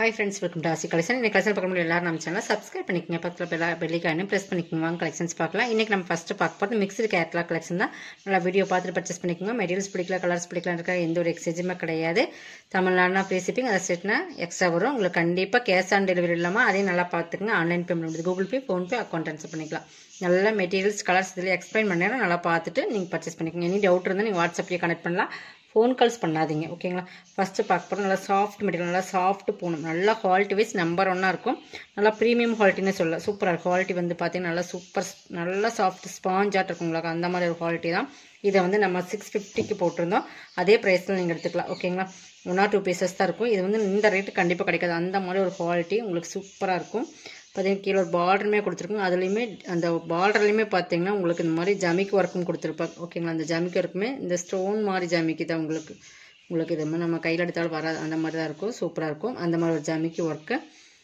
hi friends welcome to Aasi collection இன்னைக்கு collection பார்க்க முடியும் எல்லாரும் நம்ம சேனல் சப்ஸ்கிரைப் பண்ணிக்கங்க பக்கத்தில் பெல்லா பெல்லிக்கானு ப்ரெஸ் பண்ணிக்கோங்க வாங்க கலெக்ஷன்ஸ் பார்க்கலாம் இன்றைக்கி நம்ம ஃபஸ்ட்டு பார்க்க போகிறது மிக்சடு கேட்லாக் கலெக்ஷன் தான் நல்லா வீடியோ பார்த்துட்டு பர்ச்சேஸ் பண்ணிக்கோங்க மெட்டீரியல்ஸ் பிடிக்கல கலர்ஸ் பிடிக்கல இருக்க எந்த ஒரு எக்ஸ்சேஞ்சுமே கிடையாது தமிழ்நாடுனா ஃப்ரீ ஷிப்பிங் அதை செட்னா எக்ஸ்ட்ரா வரும் உங்களுக்கு கண்டிப்பாக கேஷ் ஆன் டெலிவரி இல்லாமல் அதையும் நல்லா பார்த்துக்குங்க online payment Google Pay PhonePe account transfer பண்ணிக்கலாம் நல்ல மெட்டீரியல்ஸ் கலர்ஸ் இதில் எக்ஸ்பிளைன் பண்ணேன்னா நல்லா பார்த்துட்டு நீங்கள் பர்ச்சேஸ் பண்ணிக்கோங்க எனி டவுட் இருந்தால் நீங்கள் வாட்ஸ்அப்லேயே கனெக்ட் பண்ணலாம் ஃபோன் கால்ஸ் பண்ணாதீங்க ஓகேங்களா ஃபஸ்ட்டு பார்க்க போகிறோம் நல்லா சாஃப்ட் மெட்டீரியல் நல்லா சாஃப்ட் பூணும் நல்லா குவாலிட்டி வைஸ் நம்பர் ஒன்னாக இருக்கும் நல்லா ப்ரீமியம் குவாலிட்டின்னு சொல்லலாம் சூப்பராக இருக்கும் குவாலிட்டி வந்து பார்த்தீங்கன்னா நல்லா சூப்பர் நல்லா சாஃப்ட் ஸ்பாஞ்சாட் இருக்கும் உங்களுக்கு அந்த மாதிரி ஒரு குவாலிட்டி தான் இதை வந்து நம்ம சிக்ஸ் ஃபிஃப்டிக்கு போட்டிருந்தோம் அதே ப்ரைஸில் நீங்கள் எடுத்துக்கலாம் ஓகேங்களா ஒன் ஆர் டூ பீசஸ் தான் இருக்கும் இது வந்து இந்த ரேட்டு கண்டிப்பாக கிடைக்காது அந்த மாதிரி ஒரு குவாலிட்டி உங்களுக்கு சூப்பராக இருக்கும் பார்த்தீங்கன்னா கீழே ஒரு பார்டருமே கொடுத்துருக்கோங்க அதுலேயுமே அந்த பார்டர்லையுமே பார்த்தீங்கன்னா உங்களுக்கு இந்த மாதிரி ஜமிக்கு ஒர்க்கும் கொடுத்துருப்பாங்க ஓகேங்களா அந்த ஜமிக்கு ஒர்க்குமே இந்த ஸ்டோன் மாதிரி ஜமிக்கு தான் உங்களுக்கு உங்களுக்கு இது மாதிரி நம்ம கையில் எடுத்தாலும் வராது அந்த மாதிரி தான் இருக்கும் சூப்பராக இருக்கும் அந்த மாதிரி ஒரு ஜமிக்கு ஒர்க்கு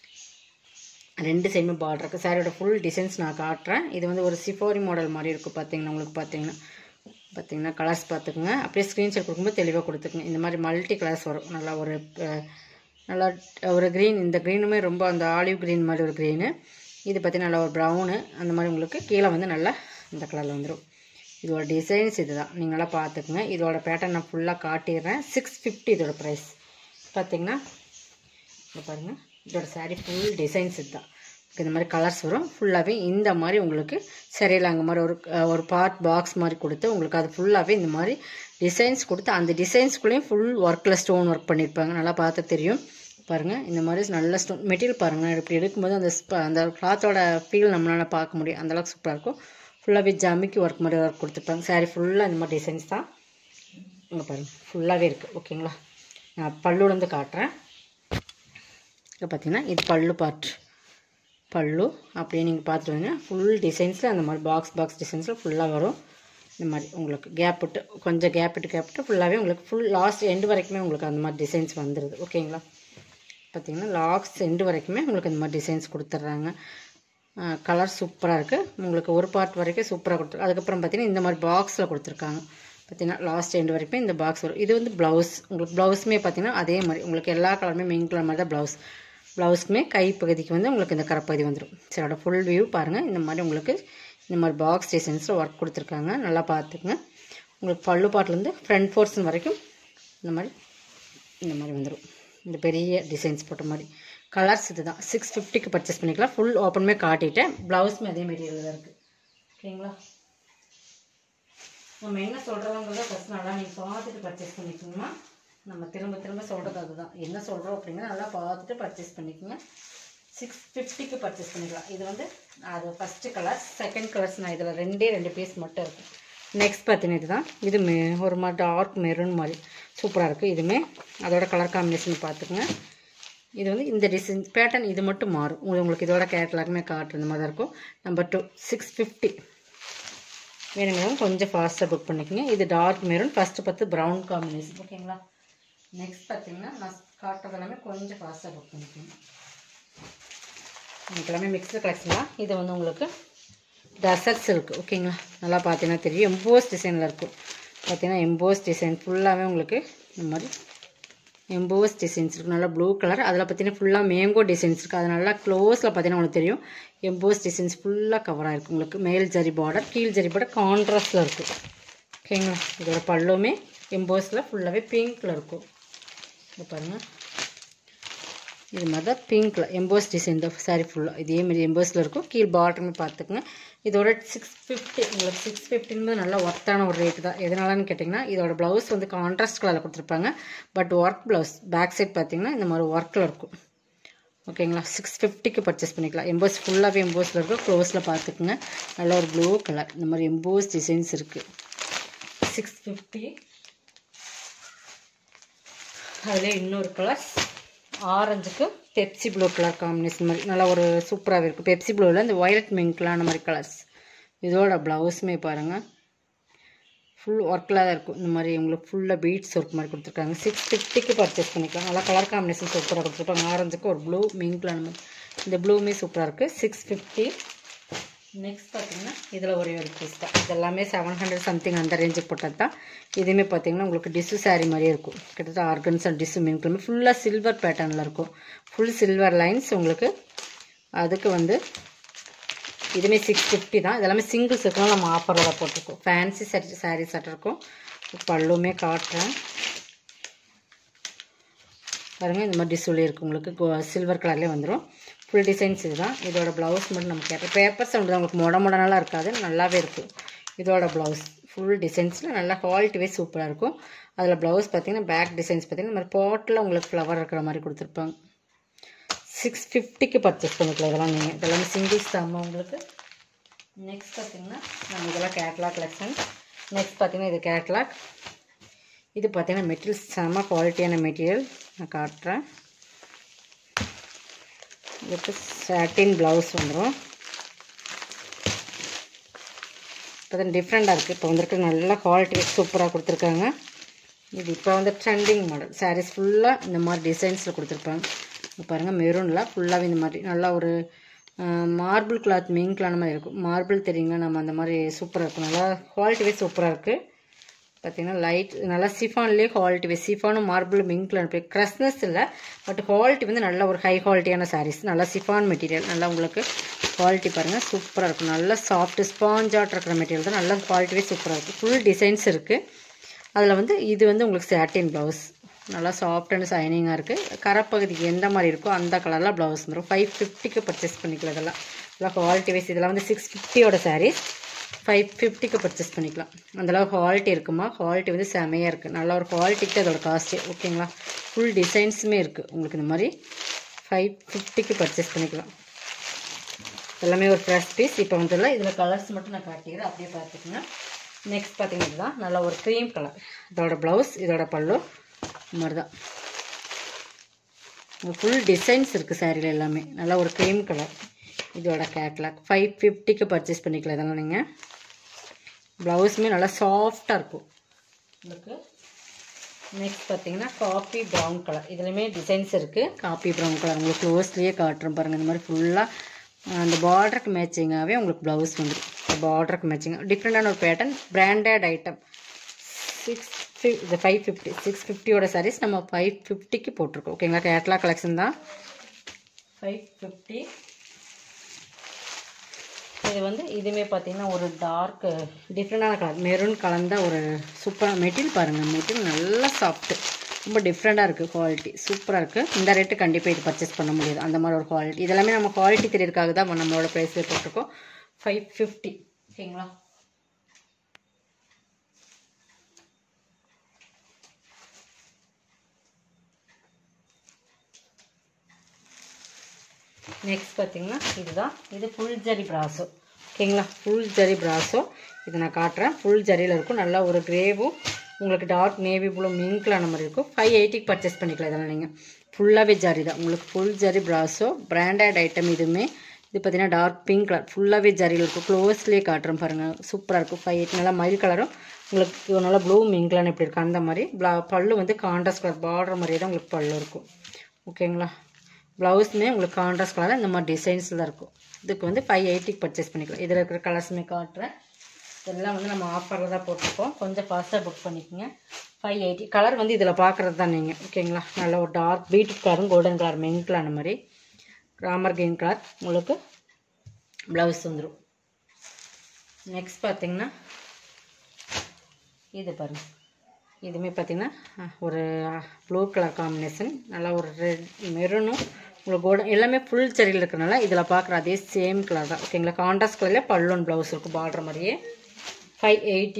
ரெண்டு சைடுமே பார்டர் இருக்குது சாரியோட ஃபுல் டிசைன்ஸ் நான் காட்டுறேன் இது வந்து ஒரு சிஃபோரி மாடல் மாதிரி இருக்கும் பார்த்தீங்கன்னா உங்களுக்கு பார்த்தீங்கன்னா பார்த்தீங்கன்னா கலர்ஸ் பார்த்துக்குங்க அப்படியே ஸ்க்ரீன்ஷாட் கொடுக்கும்போது தெளிவாக கொடுத்துக்குங்க இந்த மாதிரி மல்டி கலர்ஸ் வரும் நல்லா ஒரு நல்லா ஒரு க்ரீன் இந்த க்ரீனுமே ரொம்ப அந்த ஆலிவ் க்ரீன் மாதிரி ஒரு க்ரீனு இது பார்த்தீங்கன்னா நல்லா ஒரு ப்ரௌனு அந்த மாதிரி உங்களுக்கு கீழே வந்து நல்லா இந்த கலரில் வந்துடும் இதோட டிசைன்ஸ் இது தான் நீங்கள் நல்லா பார்த்துக்குங்க இதோட பேட்டர்ன் நான் ஃபுல்லாக காட்டிடுறேன் சிக்ஸ் ஃபிஃப்டி இதோட ப்ரைஸ் பார்த்தீங்கன்னா இப்போ பாருங்கள் இதோட சாரீ ஃபுல் டிசைன்ஸ் இது தான் இந்த மாதிரி கலர்ஸ் வரும் ஃபுல்லாகவே இந்த மாதிரி உங்களுக்கு சரியில் அங்கே மாதிரி ஒரு ஒரு பார்ட் பாக்ஸ் மாதிரி கொடுத்து உங்களுக்கு அது ஃபுல்லாகவே இந்த மாதிரி டிசைன்ஸ் கொடுத்து அந்த டிசைன்ஸ்குள்ளேயும் ஃபுல் ஒர்க்கில் ஸ்டோன் ஒர்க் பண்ணியிருப்பாங்க நல்லா பார்த்து தெரியும் பாருங்கள் இந்த மாதிரி நல்ல ஸ்டோன் மெட்டீரியல் பாருங்கள் இப்படி எடுக்கும்போது அந்த அந்த கிளாத்தோட ஃபீல் நம்மளால் பார்க்க முடியும் அந்தளவுக்கு சூப்பராக இருக்கும் ஃபுல்லாகவே ஜமிக்கு ஒர்க் மாதிரி ஒர்க் கொடுத்துருப்பாங்க சாரீ ஃபுல்லாக இந்த மாதிரி டிசைன்ஸ் தான் இங்கே பாருங்கள் ஃபுல்லாகவே இருக்குது ஓகேங்களா நான் பல்லுலேருந்து காட்டுறேன் இங்கே பார்த்தீங்கன்னா இது பல்லு பார்ட் பல்லு அப்படியே நீங்கள் பார்த்துட்டு வந்து ஃபுல் டிசைன்ஸில் அந்த மாதிரி பாக்ஸ் பாக்ஸ் டிசைன்ஸில் ஃபுல்லாக வரும் இந்த மாதிரி உங்களுக்கு கேப் விட்டு கொஞ்சம் கேப் விட்டு கேப் விட்டு ஃபுல்லாகவே உங்களுக்கு ஃபுல் லாஸ்ட் எண்டு வரைக்குமே உங்களுக்கு அந்த மாதிரி டிசைன்ஸ் வந்துடுது ஓகேங்களா பார்த்திங்கன்னா லாஸ்ட் எண்டு வரைக்குமே உங்களுக்கு இந்த மாதிரி டிசைன்ஸ் கொடுத்துட்றாங்க கலர் சூப்பராக இருக்குது உங்களுக்கு ஒரு பார்ட் வரைக்கும் சூப்பராக கொடுத்துரு அதுக்கப்புறம் பார்த்திங்கன்னா இந்த மாதிரி பாக்ஸில் கொடுத்துருக்காங்க பார்த்திங்கன்னா லாஸ்ட் எண்டு வரைக்கும் இந்த பாக்ஸ் வரும் இது வந்து ப்ளவுஸ் உங்களுக்கு ப்ளவுஸுமே பார்த்திங்கன்னா அதே மாதிரி உங்களுக்கு எல்லா கலருமே மெயின் கலர் மாதிரி தான் ப்ளவுஸ் ப்ளவுஸ்க்குமே கை பகுதிக்கு வந்து உங்களுக்கு இந்த கரப்பகுதி வந்துடும் சரி அதோட ஃபுல் வியூ பாருங்கள் இந்த மாதிரி உங்களுக்கு இந்த மாதிரி பாக்ஸ் டிசைன்ஸில் ஒர்க் கொடுத்துருக்காங்க நல்லா பார்த்துக்குங்க உங்களுக்கு பல்லு பாட்டிலேருந்து ஃப்ரண்ட் போர்ஷன் வரைக்கும் இந்த மாதிரி இந்த மாதிரி வந்துடும் இந்த பெரிய டிசைன்ஸ் போட்ட மாதிரி கலர்ஸ் இது தான் சிக்ஸ் ஃபிஃப்டிக்கு பர்ச்சேஸ் பண்ணிக்கலாம் ஃபுல் ஓப்பனுமே காட்டிட்டேன் ப்ளவுஸுமே அதே மெட்டீரியல் தான் இருக்குது ஓகேங்களா நம்ம என்ன சொல்கிறோங்கிறத ஃபஸ்ட் நல்லா நீங்கள் பார்த்துட்டு பர்ச்சேஸ் பண்ணிக்கோங்கம்மா நம்ம திரும்ப திரும்ப சொல்கிறது அதுதான் என்ன சொல்கிறோம் அப்படிங்கிறத நல்லா பார்த்துட்டு பர்ச்சேஸ் பண்ணிக்கோங்க சிக்ஸ் ஃபிஃப்டிக்கு பர்ச்சேஸ் பண்ணிக்கலாம் இது வந்து அது ஃபஸ்ட்டு கலர் செகண்ட் கலர்ஸ் நான் இதில் ரெண்டே ரெண்டு பீஸ் மட்டும் இருக்கும் நெக்ஸ்ட் பார்த்தீங்கன்னா இதுதான் இது மே ஒரு மாதிரி டார்க் மெரூன் மாதிரி சூப்பராக இருக்குது இதுவுமே அதோட கலர் காம்பினேஷன் பார்த்துக்குங்க இது வந்து இந்த டிசைன் பேட்டர்ன் இது மட்டும் மாறும் உங்களுக்கு இதோட கேட்லாக்குமே காட்டுற இந்த மாதிரி தான் இருக்கும் நம்பர் டூ சிக்ஸ் ஃபிஃப்டி வேணுங்கிறவங்க கொஞ்சம் ஃபாஸ்ட்டாக புக் பண்ணிக்கோங்க இது டார்க் மெரூன் ஃபஸ்ட்டு பார்த்து ப்ரௌன் காம்பினேஷன் ஓகேங்களா நெக்ஸ்ட் பார்த்தீங்கன்னா நான் காட்டுறது எல்லாமே கொஞ்சம் ஃபாஸ்ட்டாக புக் பண்ணிக்கோங்க எனக்கு எல்லாமே மிக்சர் கலெக்ஷன் தான் இது வந்து உங்களுக்கு டசர்ஸ் இருக்குது ஓகேங்களா நல்லா பார்த்தீங்கன்னா தெரியும் எம்போஸ் டிசைனில் இருக்கும் பார்த்தீங்கன்னா எம்போஸ் டிசைன் ஃபுல்லாகவே உங்களுக்கு இந்த மாதிரி எம்போஸ் டிசைன்ஸ் இருக்குது நல்லா ப்ளூ கலர் அதில் பார்த்தீங்கன்னா ஃபுல்லாக மேங்கோ டிசைன்ஸ் இருக்குது அது நல்லா க்ளோஸில் பார்த்தீங்கன்னா உங்களுக்கு தெரியும் எம்போஸ் டிசைன்ஸ் ஃபுல்லாக கவராக இருக்குது உங்களுக்கு மேல் ஜரி பார்டர் கீழ் ஜரி பார்டர் கான்ட்ராஸ்டில் இருக்குது ஓகேங்களா இதோட பல்லுமே எம்போஸில் ஃபுல்லாகவே பிங்க்கில் இருக்கும் இது பாருங்கள் இது மாதிரி தான் பிங்க்கில் எம்போஸ் டிசைன் தான் சாரி ஃபுல்லாக இதே மாதிரி எம்போஸில் இருக்கும் கீழ் பாட்டமே பார்த்துக்குங்க இதோட சிக்ஸ் ஃபிஃப்டி உங்களுக்கு சிக்ஸ் ஃபிஃப்டின்பது நல்லா ஒர்த்தான ஒரு ரேட்டு தான் எதனாலன்னு கேட்டிங்கன்னா இதோட ப்ளவுஸ் வந்து கான்ட்ராஸ்ட் கலரில் கொடுத்துருப்பாங்க but work blouse back side பார்த்தீங்கன்னா இந்த மாதிரி ஒர்க்கில் இருக்கும் ஓகேங்களா சிக்ஸ் ஃபிஃப்டிக்கு பர்ச்சேஸ் பண்ணிக்கலாம் எம்போஸ் ஃபுல்லாகவே எம்போஸில் இருக்கும் க்ளோஸில் பார்த்துக்குங்க நல்ல ஒரு ப்ளூ கலர் இந்த மாதிரி எம்போஸ் டிசைன்ஸ் இருக்குது சிக்ஸ் ஃபிஃப்டி அதிலே இன்னொரு கலர்ஸ் ஆரஞ்சுக்கு பெப்சி ப்ளூ கலர் காம்பினேஷன் மாதிரி நல்லா ஒரு சூப்பராகவே இருக்கும் பெப்சி ப்ளூவில் இந்த ஒயலட் மிங்க்லான மாதிரி கலர்ஸ் இதோட ப்ளவுஸுமே பாருங்கள் ஃபுல் ஒர்க்கில் தான் இருக்கும் இந்த மாதிரி உங்களுக்கு ஃபுல்லாக பீட்ஸ் ஒர்க் மாதிரி கொடுத்துருக்காங்க சிக்ஸ் ஃபிஃப்டிக்கு பர்ச்சேஸ் பண்ணிக்கலாம் நல்லா கலர் காம்பினேஷன் சூப்பராக கொடுத்துருப்பாங்க ஆரஞ்சுக்கு ஒரு ப்ளூ மிங்க்லான மாதிரி இந்த ப்ளூமே சூப்பராக இருக்குது சிக்ஸ் ஃபிஃப்டி நெக்ஸ்ட் பார்த்தீங்கன்னா இதில் ஒரே ஒரு பீஸ் தான் இது எல்லாமே செவன் ஹண்ட்ரட் சம்திங் அந்த ரேஞ்சுக்கு போட்டது தான் இதுவுமே பார்த்தீங்கன்னா உங்களுக்கு டிஷ்ஷு saree மாதிரியே இருக்கும் கிட்டத்தட்ட ஆர்கன்ஸ் அண்ட் டிஷ்ஷு மீன் கிழமை ஃபுல்லாக சில்வர் பேட்டர்னில் இருக்கும் ஃபுல் சில்வர் லைன்ஸ் உங்களுக்கு அதுக்கு வந்து இதுவுமே சிக்ஸ் ஃபிஃப்டி தான் இதெல்லாமே சிங்கிள்ஸ் இருக்கலாம் நம்ம ஆஃபரில் தான் போட்டிருக்கோம் ஃபேன்சி சரி சாரீ சட்டை இருக்கும் பல்லுமே காட்டுறேன் பாருங்கள் இந்த மாதிரி டிஸ்பிளே இருக்குது உங்களுக்கு சில்வர் கலர்லேயே வந்துடும் ஃபுல் டிசைன்ஸ் இதுதான் இதோட ப்ளவுஸ் மட்டும் நம்ம கேட்போம் பேப்பர் சவுண்ட் தான் உங்களுக்கு மொட மொடனாலாம் இருக்காது நல்லாவே இருக்கும் இதோட ப்ளவுஸ் ஃபுல் டிசைன்ஸில் நல்லா குவாலிட்டி வைஸ் சூப்பராக இருக்கும் அதில் ப்ளவுஸ் பார்த்தீங்கன்னா பேக் டிசைன்ஸ் பார்த்தீங்கன்னா இந்த மாதிரி பாட்டில் உங்களுக்கு ஃப்ளவர் இருக்கிற மாதிரி கொடுத்துருப்பாங்க சிக்ஸ் ஃபிஃப்டிக்கு பர்ச்சேஸ் பண்ணிக்கலாம் இதெல்லாம் நீங்கள் இதெல்லாமே சிங்கிள்ஸ் தான் உங்களுக்கு நெக்ஸ்ட் பார்த்தீங்கன்னா நம்ம இதெல்லாம் கேட்லாக் கலெக்ஷன் நெக்ஸ்ட் பார்த்தீங்கன்னா இது கேட்லாக் இது பார்த்தீங்கன்னா மெட்டீரியல் செம குவாலிட்டியான மெட்டீரியல் நான் காட்டுறேன் இதுக்கு சாட்டின் ப்ளவுஸ் வந்துடும் இப்போ தான் டிஃப்ரெண்ட்டாக இருக்குது இப்போ வந்துருக்கு நல்ல குவாலிட்டி சூப்பராக கொடுத்துருக்காங்க இது இப்போ வந்து ட்ரெண்டிங் மாடல் சாரீஸ் ஃபுல்லாக இந்த மாதிரி டிசைன்ஸில் கொடுத்துருப்பாங்க இப்போ பாருங்கள் மெரூனில் ஃபுல்லாகவே இந்த மாதிரி நல்லா ஒரு மார்பிள் கிளாத் மீன்களான மாதிரி இருக்கும் மார்பிள் தெரியுங்க நம்ம அந்த மாதிரி சூப்பராக இருக்கும் நல்லா குவாலிட்டிவே சூப்பராக இருக்குது பார்த்தீங்கன்னா லைட் நல்லா சிஃபான்லேயே குவாலிட்டி வைஸ் சிஃபானும் மார்பிள் மிங்க்ல அனுப்பி க்ரஸ்னஸ் இல்லை பட் குவாலிட்டி வந்து நல்ல ஒரு ஹை குவாலிட்டியான சாரீஸ் நல்லா சிஃபான் மெட்டீரியல் நல்லா உங்களுக்கு குவாலிட்டி பாருங்கள் சூப்பராக இருக்கும் நல்லா சாஃப்ட் ஸ்பாஞ்சாட் இருக்கிற மெட்டீரியல் தான் நல்லா குவாலிட்டியே சூப்பராக இருக்குது ஃபுல் டிசைன்ஸ் இருக்குது அதில் வந்து இது வந்து உங்களுக்கு சாட்டின் ப்ளவுஸ் நல்லா சாஃப்ட் அண்ட் சைனிங்காக இருக்குது கரப்பகுதிக்கு எந்த மாதிரி இருக்கோ அந்த கலரில் ப்ளவுஸ் வந்துடும் ஃபைவ் ஃபிஃப்டிக்கு பர்ச்சேஸ் பண்ணிக்கலாம் இதெல்லாம் நல்லா குவாலிட்டி வைஸ் இதெல்லாம் வந்து சிக்ஸ் ஃபிஃப்டியோட சாரீஸ் ஃபைவ் ஃபிஃப்டிக்கு பர்ச்சேஸ் பண்ணிக்கலாம் அந்தளவு குவாலிட்டி இருக்குமா குவாலிட்டி வந்து செமையாக இருக்குது நல்ல ஒரு குவாலிட்டிக்கு அதோட காஸ்ட்டு ஓகேங்களா ஃபுல் டிசைன்ஸுமே இருக்குது உங்களுக்கு இந்த மாதிரி ஃபைவ் ஃபிஃப்டிக்கு பர்ச்சேஸ் பண்ணிக்கலாம் எல்லாமே ஒரு ஃப்ரெஷ் பீஸ் இப்போ வந்துடல இதில் கலர்ஸ் மட்டும் நான் காட்டிக்கிறேன் அப்படியே பார்த்துக்கோங்க நெக்ஸ்ட் பார்த்தீங்கன்னா இதுதான் நல்ல ஒரு க்ரீம் கலர் இதோட ப்ளவுஸ் இதோட பல்லு இந்த மாதிரி தான் ஃபுல் டிசைன்ஸ் இருக்குது சாரியில் எல்லாமே நல்லா ஒரு க்ரீம் கலர் இதோட கேட்லாக் ஃபைவ் ஃபிஃப்டிக்கு பர்ச்சேஸ் பண்ணிக்கலாம் இதெல்லாம் நீங்கள் ப்ளவுஸுமே நல்லா சாஃப்டாக இருக்கும் உங்களுக்கு நெக்ஸ்ட் பார்த்தீங்கன்னா காப்பி ப்ரௌன் கலர் இதுலையுமே டிசைன்ஸ் இருக்குது காப்பி ப்ரௌன் கலர் உங்களுக்கு க்ளோஸ்லேயே காட்டுறோம் பாருங்கள் இந்த மாதிரி ஃபுல்லாக அந்த பார்டருக்கு மேட்சிங்காகவே உங்களுக்கு ப்ளவுஸ் வந்துடும் பார்டருக்கு மேட்சிங் டிஃப்ரெண்ட்டான ஒரு பேட்டர்ன் பிராண்டட் ஐட்டம் சிக்ஸ் ஃபி இது ஃபைவ் ஃபிஃப்டி சிக்ஸ் ஃபிஃப்டியோட சாரீஸ் நம்ம ஃபைவ் ஃபிஃப்டிக்கு போட்டிருக்கோம் ஓகேங்களா கேட்லா கலெக்ஷன் தான் ஃபைவ் ஃபிஃப்டி இது வந்து இதுவுமே பார்த்தீங்கன்னா ஒரு டார்க் டிஃப்ரெண்டான கலர் மெரூன் கலந்த ஒரு சூப்பரான மெட்டீரியல் பாருங்கள் மெட்டீரியல் நல்லா சாஃப்ட்டு ரொம்ப டிஃப்ரெண்ட்டாக இருக்குது குவாலிட்டி சூப்பராக இருக்குது இந்த ரேட்டு கண்டிப்பாக இது பர்ச்சேஸ் பண்ண முடியாது அந்த மாதிரி ஒரு குவாலிட்டி இதெல்லாமே நம்ம குவாலிட்டி தெரியறதுக்காக தான் நம்மளோட ப்ரைஸில் போட்டிருக்கோம் ஃபைவ் ஃபிஃப்டி ஓகேங்களா நெக்ஸ்ட் பார்த்தீங்கன்னா இதுதான் இது ஃபுல் ஜரி பிராசோ ஓகேங்களா ஃபுல் ஜரி பிராசோ இதை நான் காட்டுறேன் ஃபுல் ஜரியில் இருக்கும் நல்லா ஒரு கிரேவும் உங்களுக்கு டார்க் நேவி ப்ளூ மிங்க்லான மாதிரி இருக்கும் ஃபைவ் எயிட்டிக்கு பர்ச்சேஸ் பண்ணிக்கலாம் இதெல்லாம் நீங்கள் ஃபுல்லாகவே ஜரி தான் உங்களுக்கு full zari brasso branded item இதுவுமே இது பார்த்தீங்கன்னா டார்க் பிங்க் கலர் ஃபுல்லாகவே ஜரியில் இருக்கும் க்ளோஸ்லேயே காட்டுறேன் பாருங்கள் சூப்பராக இருக்கும் ஃபைவ் எயிட் நல்லா மயில் கலரும் உங்களுக்கு நல்லா ப்ளூ மிங்க்லான்னு எப்படி இருக்கும் அந்த மாதிரி ப்ளா பல்லு வந்து கான்ட்ராஸ்ட் கலர் பார்டர் மாதிரியே தான் உங்களுக்கு பல்லு இருக்கும் ஓகேங்களா ப்ளவுஸுமே உங்களுக்கு கான்ட்ராஸ்ட் கலரில் இந்த மாதிரி டிசைன்ஸில் தான் இருக்கும் இதுக்கு வந்து ஃபைவ் எயிட்டிக்கு பர்ச்சேஸ் பண்ணிக்கலாம் இதில் இருக்கிற கலர்ஸுமே காட்டுறேன் இதெல்லாம் வந்து நம்ம ஆஃபரில் தான் போட்டிருக்கோம் கொஞ்சம் ஃபாஸ்ட்டாக புக் பண்ணிக்கோங்க ஃபைவ் எயிட்டி கலர் வந்து இதில் பார்க்குறது தான் நீங்கள் ஓகேங்களா நல்ல ஒரு டார்க் பீட்ரூட் கலரும் கோல்டன் கலர் மெயின் கலர் அந்த மாதிரி ராமர் கிரீன் கலர் உங்களுக்கு ப்ளவுஸ் வந்துடும் நெக்ஸ்ட் பார்த்தீங்கன்னா இது பாருங்கள் இதுவுமே பார்த்தீங்கன்னா அஹ், ஒரு ப்ளூ கலர் காம்பினேஷன் நல்லா ஒரு ரெட் மெரூனும் உங்களுக்கு கோல்டன் எல்லாமே ஃபுல் சரியில் இருக்கிறனால இதில் பார்க்குற அதே சேம் கலர் தான் ஓகேங்களா கான்ட்ராஸ்ட் கலரில் பல்லுவன் ப்ளவுஸ் இருக்கும் பார்டர் மாதிரியே ஃபைவ் எயிட்டி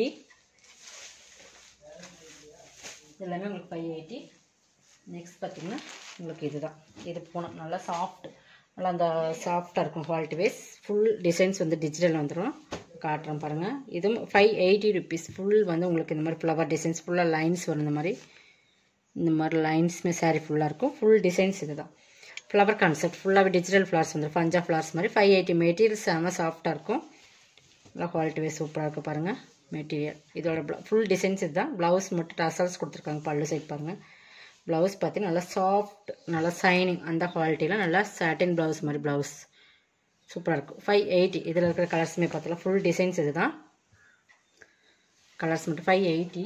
எல்லாமே உங்களுக்கு ஃபைவ் எயிட்டி நெக்ஸ்ட் பார்த்தீங்கன்னா உங்களுக்கு இதுதான் இது போனோம் நல்லா சாஃப்ட் நல்லா அந்த சாஃப்டாக இருக்கும் குவாலிட்டி வைஸ் ஃபுல் டிசைன்ஸ் வந்து டிஜிட்டல் வந்துடும் காட்டுறேன் பாருங்கள் இதுவும் ஃபைவ் எயிட்டி ருபீஸ் ஃபுல் வந்து உங்களுக்கு இந்த மாதிரி ஃப்ளவர் டிசைன்ஸ் ஃபுல்லாக லைன்ஸ் வரும் இந்த மாதிரி இந்த மாதிரி லைன்ஸுமே saree ஃபுல்லாக இருக்கும் ஃபுல் டிசைன்ஸ் இது தான் ஃப்ளவர் கான்செப்ட் ஃபுல்லாகவே டிஜிட்டல் ஃப்ளவர்ஸ் வந்துடும் பஞ்சா ஃப்ளவர்ஸ் மாதிரி ஃபைவ் எயிட்டி மெட்டீரியல் செம்ம சாஃப்டாக இருக்கும் நல்லா குவாலிட்டி வைஸ் சூப்பராக இருக்குது பாருங்கள் மெட்டீரியல் இதோட ஃபுல் டிசைன்ஸ் இதுதான் ப்ளவுஸ் மட்டும் டசல்ஸ் கொடுத்துருக்காங்க பல்லு சைட் பாருங்கள் ப்ளவுஸ் பார்த்தீங்கன்னா நல்லா சாஃப்ட் நல்லா சைனிங் அந்த குவாலிட்டியில் நல்லா சாட்டின் ப்ளவுஸ் மாதிரி ப்ளவுஸ் சூப்பராக இருக்கும் ஃபைவ் எயிட்டி இதில் இருக்கிற கலர்ஸுமே பார்த்தலாம் ஃபுல் டிசைன்ஸ் இது தான் கலர்ஸ் மட்டும் ஃபைவ் எயிட்டி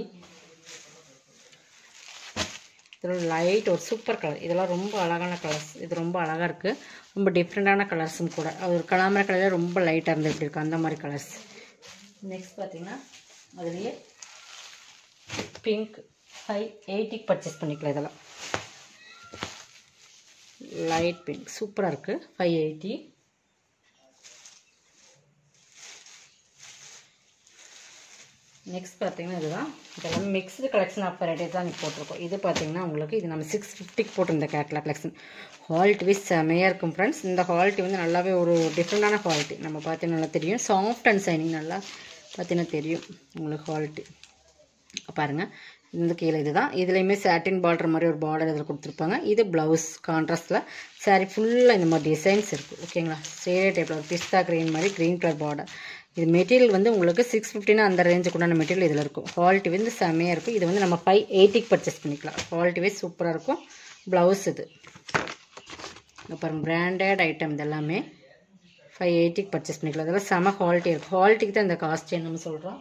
இதில் லைட் ஒரு சூப்பர் கலர் இதெல்லாம் ரொம்ப அழகான கலர்ஸ் இது ரொம்ப அழகாக இருக்குது ரொம்ப டிஃப்ரெண்ட்டான கலர்ஸும் கூட அது ஒரு கலாமர கலரில் ரொம்ப லைட்டாக இருந்து எப்படி இருக்குது அந்த மாதிரி கலர்ஸ் நெக்ஸ்ட் பார்த்தீங்கன்னா அதுலேயே பிங்க் ஃபைவ் எயிட்டிக்கு பர்ச்சேஸ் பண்ணிக்கலாம் இதெல்லாம் லைட் பிங்க் சூப்பராக இருக்குது ஃபைவ் எயிட்டி நெக்ஸ்ட் பார்த்தீங்கன்னா இதுதான் இதெல்லாம் மிக்ஸ்டு கலெக்ஷன் ஆஃப் வெரைட்டிஸ் தான் நீங்கள் போட்டிருக்கோம் இது பார்த்தீங்கன்னா உங்களுக்கு இது நம்ம சிக்ஸ் ஃபிஃப்டிக்கு போட்டிருந்த கேட்லாக் கலெக்ஷன் குவாலிட்டி வைஸ் செமையாக இருக்கும் ஃப்ரெண்ட்ஸ் இந்த குவாலிட்டி வந்து நல்லாவே ஒரு டிஃப்ரெண்டான குவாலிட்டி நம்ம பார்த்தீங்கன்னா நல்லா தெரியும் சாஃப்ட் அண்ட் சைனிங் நல்லா பார்த்தீங்கன்னா தெரியும் உங்களுக்கு குவாலிட்டி பாருங்கள் இந்த கீழே இதுதான் இதுலேயுமே சாட்டின் பார்டர் மாதிரி ஒரு பார்டர் இதில் கொடுத்துருப்பாங்க இது ப்ளவுஸ் கான்ட்ராஸ்டில் சாரீ ஃபுல்லாக இந்த மாதிரி டிசைன்ஸ் இருக்குது ஓகேங்களா சேரே டைப்பில் ஒரு பிஸ்தா க்ரீன் மாதிரி க்ரீன் கலர் பார்டர் இது மெட்டீரியல் வந்து உங்களுக்கு சிக்ஸ் ஃபிஃப்டினா அந்த ரேஞ்சுக்குண்டான மெட்டீரியல் இதில் இருக்கும் குவாலிட்டி வந்து செம்மையாக இருக்கும் இது வந்து நம்ம ஃபைவ் எயிட்டிக்கு பர்ச்சேஸ் பண்ணிக்கலாம் குவாலிட்டி வைஸ் சூப்பராக இருக்கும் ப்ளவுஸ் இது அப்புறம் பிராண்டட் ஐட்டம் இது எல்லாமே ஃபைவ் எயிட்டிக்கு பர்ச்சேஸ் பண்ணிக்கலாம் அதெல்லாம் செம குவாலிட்டி இருக்கும் குவாலிட்டிக்கு தான் இந்த காஸ்ட் நம்ம சொல்கிறோம்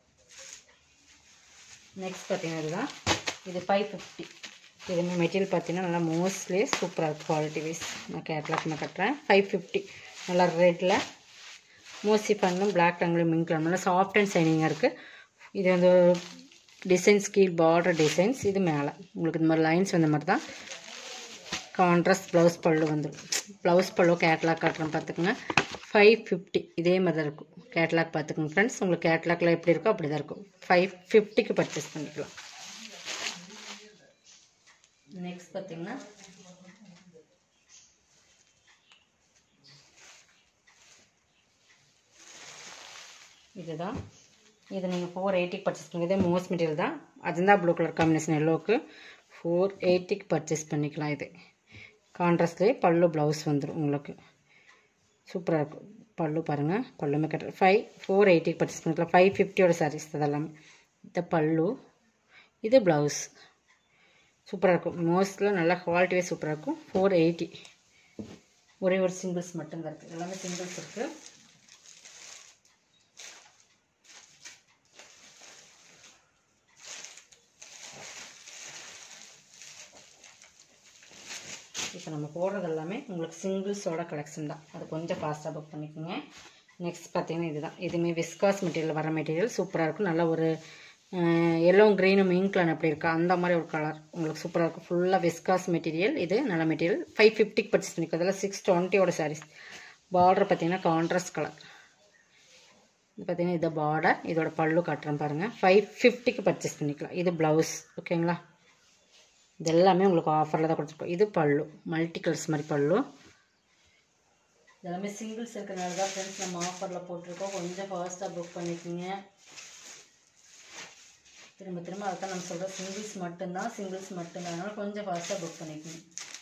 நெக்ஸ்ட் பார்த்தீங்கன்னா இதுதான் இது ஃபைவ் ஃபிஃப்டி இதுவுமே மெட்டீரியல் பார்த்தீங்கன்னா நல்லா மோஸ்ட்லி சூப்பராக இருக்குது குவாலிட்டி வைஸ் நான் கேட்லாக் நான் கட்டுறேன் ஃபைவ் ஃபிஃப்டி நல்லா ரெட்டில் மோஸ்ட்லி பண்ணும் பிளாக் டங்கில் மிங்க் கலர் நல்லா சாஃப்ட் அண்ட் ஷைனிங்காக இருக்குது இது வந்து டிசைன்ஸ் கீழ் பார்டர் டிசைன்ஸ் இது மேலே உங்களுக்கு இந்த மாதிரி லைன்ஸ் வந்த மாதிரி தான் கான்ட்ராஸ்ட் ப்ளவுஸ் பல்லு வந்துடும் ப்ளவுஸ் பல்லு கேட்லாக் காட்டுறேன் பார்த்துக்குங்க ஃபைவ் ஃபிஃப்டி இதே மாதிரி தான் இருக்கும் கேட்லாக் பார்த்துக்கோங்க ஃப்ரெண்ட்ஸ் உங்களுக்கு கேட்லாக்ல எப்படி இருக்கோ அப்படி தான் இருக்கும் ஃபைவ் ஃபிஃப்டிக்கு பர்ச்சேஸ் பண்ணிக்கலாம் நெக்ஸ்ட் பார்த்தீங்கன்னா இதுதான் இது நீங்கள் ஃபோர் எயிட்டிக்கு பர்ச்சேஸ் பண்ணுங்க இதே மோஸ்ட் மெட்டீரியல் தான் அதுதான் ப்ளூ கலர் காம்பினேஷன் எல்லோவுக்கு ஃபோர் எயிட்டிக்கு பர்ச்சேஸ் பண்ணிக்கலாம் இது கான்ட்ராஸ்ட்லேயே பல்லு ப்ளவுஸ் வந்துடும் உங்களுக்கு சூப்பராக இருக்கும் பல்லு பாருங்கள் பல்லுமே கட்டுற ஃபைவ் ஃபோர் எயிட்டிக்கு பர்ச்சேஸ் பண்ணிக்கலாம் ஃபைவ் ஃபிஃப்டியோட சாரீஸ் இதெல்லாமே இந்த பல்லு இது ப்ளவுஸ் சூப்பராக இருக்கும் மோஸ்ட்டில் நல்லா குவாலிட்டியே சூப்பராக இருக்கும் ஃபோர் எயிட்டி ஒரே ஒரு சிங்கிள்ஸ் மட்டும்தான் இருக்குது எல்லாமே சிங்கிள்ஸ் இருக்குது இப்போ நம்ம போடுறது எல்லாமே உங்களுக்கு சிங்கிள்ஸோட கலெக்ஷன் தான் அது கொஞ்சம் ஃபாஸ்ட்டாக புக் பண்ணிக்கோங்க நெக்ஸ்ட் பார்த்தீங்கன்னா இதுதான் இதுவுமே விஸ்காஸ் மெட்டீரியல் வர மெட்டீரியல் சூப்பராக இருக்கும் நல்ல ஒரு எல்லோ க்ரீனும் இங்க்லன் அப்படி இருக்கா அந்த மாதிரி ஒரு கலர் உங்களுக்கு சூப்பராக இருக்கும் ஃபுல்லாக விஸ்காஸ் மெட்டீரியல் இது நல்ல மெட்டீரியல் ஃபைவ் ஃபிஃப்டிக்கு பர்ச்சேஸ் பண்ணிக்கோ அதில் சிக்ஸ் டுவெண்ட்டியோட சாரீஸ் பார்டர் பார்த்தீங்கன்னா கான்ட்ராஸ்ட் கலர் இது பார்த்தீங்கன்னா இது பார்டர் இதோட பல்லு காட்டுறேன் பாருங்கள் ஃபைவ் ஃபிஃப்டிக்கு பர்ச்சேஸ் பண்ணிக்கலாம் இது ப்ளவுஸ் ஓகேங்களா இது எல்லாமே உங்களுக்கு ஆஃபரில் தான் கொடுத்துருக்கோம் இது பல்லு மல்டி கலர்ஸ் மாதிரி பல்லு இதெல்லாமே சிங்கிள்ஸ் இருக்கிறனால தான் ஃப்ரெண்ட்ஸ் நம்ம ஆஃபரில் போட்டிருக்கோம் கொஞ்சம் ஃபாஸ்ட்டாக புக் பண்ணிக்கோங்க திரும்ப திரும்ப அதுதான் நம்ம சொல்கிறோம் சிங்கிள்ஸ் மட்டும்தான் சிங்கிள்ஸ் மட்டும்தான் அதனால கொஞ்சம் ஃபாஸ்ட்டாக புக் பண்ணிக்கோங்க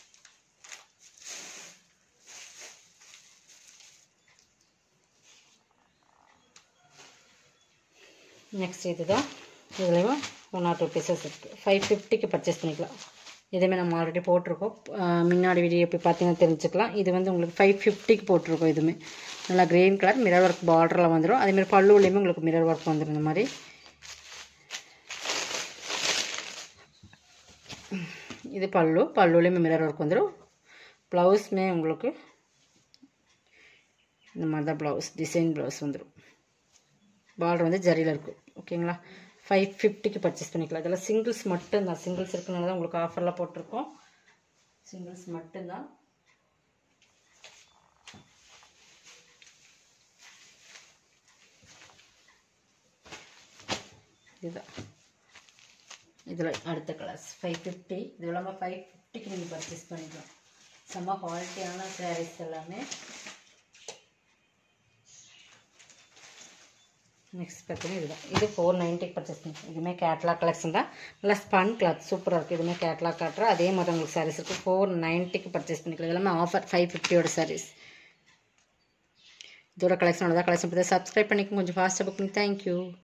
நெக்ஸ்ட் இதுதான் இதுலேயும் ஒன் ஆர் டூ பீசஸ் இருக்குது ஃபைவ் ஃபிஃப்டிக்கு பர்ச்சேஸ் பண்ணிக்கலாம் இதுவுமே நம்ம ஆல்ரெடி போட்டிருக்கோம் அஹ் முன்னாடி வீடியோ போய் பார்த்தீங்கன்னா தெரிஞ்சுக்கலாம் இது வந்து உங்களுக்கு ஃபைவ் ஃபிஃப்டிக்கு போட்டிருக்கோம் இதுவுமே நல்லா க்ரீன் கலர் மிரர் ஒர்க் பார்டரில் வந்துடும் அதேமாதிரி பல்லுலேயுமே உங்களுக்கு மிரர் ஒர்க் வந்துடும் இந்த மாதிரி இது பல்லு பல்லுலேயுமே மிரர் ஒர்க் வந்துடும் ப்ளவுஸுமே உங்களுக்கு இந்த மாதிரி தான் ப்ளவுஸ் டிசைன் ப்ளவுஸ் வந்துடும் பார்டர் வந்து ஜரியில் இருக்கும் ஓகேங்களா ஃபைவ் ஃபிஃப்டிக்கு பர்ச்சேஸ் பண்ணிக்கலாம் இதெல்லாம் சிங்கிள்ஸ் மட்டும்தான் சிங்கிள்ஸ் இருக்கனால தான் உங்களுக்கு ஆஃபரில் போட்டிருக்கோம் சிங்கிள்ஸ் மட்டும்தான் இதுதான் இதில் அடுத்த கலர்ஸ் ஃபைவ் ஃபிஃப்டி இது இல்லாமல் ஃபைவ் ஃபிஃப்டிக்கு நீங்கள் பர்ச்சேஸ் பண்ணிக்கலாம் செம்ம குவாலிட்டியான சாரீஸ் எல்லாமே நெக்ஸ்ட் பார்த்தீங்கன்னா இதுதான் இது ஃபோர் நைன்ட்டிக்கு பர்ச்சேஸ் பண்ணி இதுவுமே கேட்லாக் கலெக்ஷன் தான் நல்லா ஸ்பன் கிளாத் சூப்பராக இருக்குது இதுவுமே கேட்லாக் காட்டுற அதே மாதிரி உங்களுக்கு சாரீஸ் இருக்குது ஃபோர் நைன்ட்டிக்கு பர்ச்சேஸ் பண்ணிக்கலாம் எல்லாமே ஆஃபர் ஃபைவ் ஃபிஃப்டியோட சாரீஸ் இதோட கலெக்ஷனோட தான் கலெக்ஷன் பார்த்து சப்ஸ்கிரைப் பண்ணிக்கோங்க கொஞ்சம் ஃபாஸ்ட்டாக புக் பண்ணி தேங்க்யூ